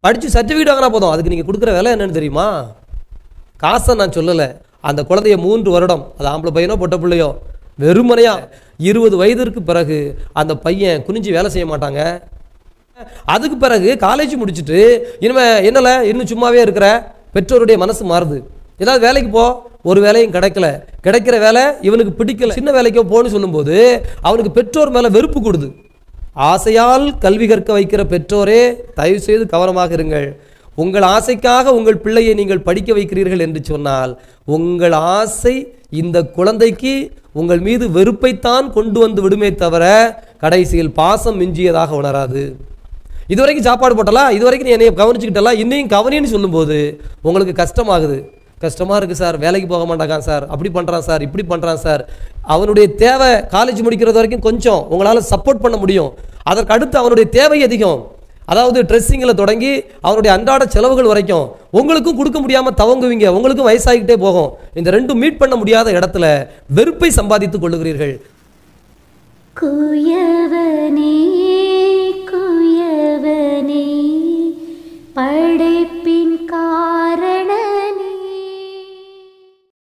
படித்து சர்டிஃபிகேட் வாங்கினா போதும் அதுக்கு நீங்கள் கொடுக்குற விலை என்னன்னு தெரியுமா காசை நான் சொல்லலை அந்த குழந்தைய மூன்று வருடம் அது ஆம்பளை பையனோ பொட்ட பிள்ளையோ வெறுமனையா இருபது வயதிற்கு பிறகு அந்த பையன் குனிஞ்சு வேலை செய்ய மாட்டாங்க அதுக்கு பிறகு காலேஜ் முடிச்சுட்டு இனிமே என்னல இன்னும் சும்மாவே இருக்கிற பெற்றோருடைய மனசு மாறுது ஏதாவது வேலைக்கு போ ஒரு வேலையும் கிடைக்கல கிடைக்கிற வேலை இவனுக்கு பிடிக்கல சின்ன வேலைக்கோ போன்னு சொல்லும்போது அவனுக்கு பெற்றோர் மேலே வெறுப்பு கொடுது ஆசையால் கல்வி கற்க வைக்கிற பெற்றோரே தயவு செய்து கவனமாக இருங்கள் உங்கள் ஆசைக்காக உங்கள் பிள்ளையை நீங்கள் படிக்க வைக்கிறீர்கள் என்று சொன்னால் உங்கள் ஆசை இந்த குழந்தைக்கு உங்கள் மீது வெறுப்பைத்தான் கொண்டு வந்து விடுமே தவிர கடைசியில் பாசம் மிஞ்சியதாக உணராது இதுவரைக்கும் சாப்பாடு போட்டலா இதுவரைக்கும் நீ என்னைய கவனிச்சுக்கிட்டலாம் இன்னையும் கவனின்னு சொல்லும்போது உங்களுக்கு கஷ்டமாகுது கஷ்டமாக இருக்குது சார் வேலைக்கு போக மாட்டாங்க சார் அப்படி பண்ணுறான் சார் இப்படி பண்ணுறான் சார் அவனுடைய தேவை காலேஜ் முடிக்கிறது வரைக்கும் கொஞ்சம் உங்களால் சப்போர்ட் பண்ண முடியும் அதற்கு அடுத்து அவனுடைய தேவை அதிகம் அதாவது ட்ரெஸ்ஸிங்கில் தொடங்கி அவனுடைய அன்றாட செலவுகள் வரைக்கும் உங்களுக்கும் கொடுக்க முடியாமல் தவங்குவீங்க உங்களுக்கும் வயசாகிக்கிட்டே போகும் இந்த ரெண்டும் மீட் பண்ண முடியாத இடத்துல வெறுப்பை சம்பாதித்துக் கொள்ளுகிறீர்கள் குயவனே குயவனே படை